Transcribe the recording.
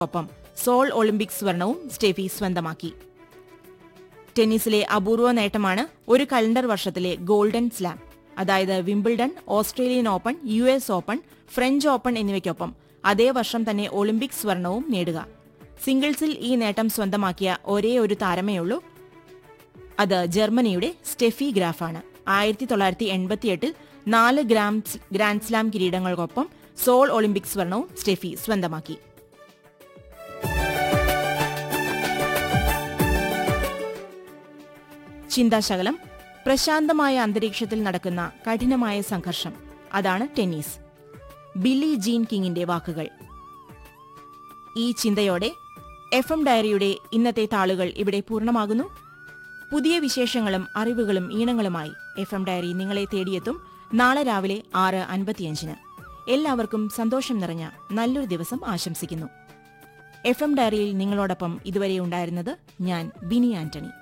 ഒപ്പം soul Olympics സ്വർണവും Steffi സ്വന്തമാക്കി ടെന്നീസിലെ അപൂർവ നേട്ടമാണ് ഒരു കലണ്ടർ വർഷത്തിലെ ഗോൾഡൻ സ്ലാം അതായത് വിംബിൾഡൺ ഓസ്ട്രേലിയൻ ഓപ്പൺ യു എസ് ഓപ്പൺ ഫ്രഞ്ച് ഓപ്പൺ എന്നിവയ്ക്കൊപ്പം അതേ വർഷം തന്നെ ഒളിമ്പിക് സ്വർണവും നേടുക സിംഗിൾസിൽ ഈ നേട്ടം സ്വന്തമാക്കിയ ഒരേ ഒരു താരമേയുള്ളൂ അത് ജർമ്മനിയുടെ സ്റ്റെഫി ഗ്രാഫാണ് ആയിരത്തി തൊള്ളായിരത്തി എൺപത്തിയെട്ടിൽ നാല് ഗ്രാം ഗ്രാൻഡ് സ്ലാം കിരീടങ്ങൾക്കൊപ്പം സോൾ ഒളിമ്പിക് സ്വർണവും സ്റ്റെഫി സ്വന്തമാക്കി ചിന്താശകലം പ്രശാന്തമായ അന്തരീക്ഷത്തിൽ നടക്കുന്ന കഠിനമായ സംഘർഷം അതാണ് ടെന്നീസ് ബില്ലി ജീൻ കിങ്ങിന്റെ വാക്കുകൾ ഈ ചിന്തയോടെ എഫ് എം ഡയറിയുടെ ഇന്നത്തെ താളുകൾ ഇവിടെ പൂർണ്ണമാകുന്നു പുതിയ വിശേഷങ്ങളും അറിവുകളും ഈണങ്ങളുമായി എഫ് എം ഡയറി നിങ്ങളെ തേടിയെത്തും നാളെ രാവിലെ ആറ് അൻപത്തിയഞ്ചിന് എല്ലാവർക്കും സന്തോഷം നിറഞ്ഞ നല്ലൊരു ദിവസം ആശംസിക്കുന്നു എഫ് എം ഡയറിയിൽ നിങ്ങളോടൊപ്പം ഇതുവരെ ഉണ്ടായിരുന്നത് ഞാൻ ബിനി ആന്റണി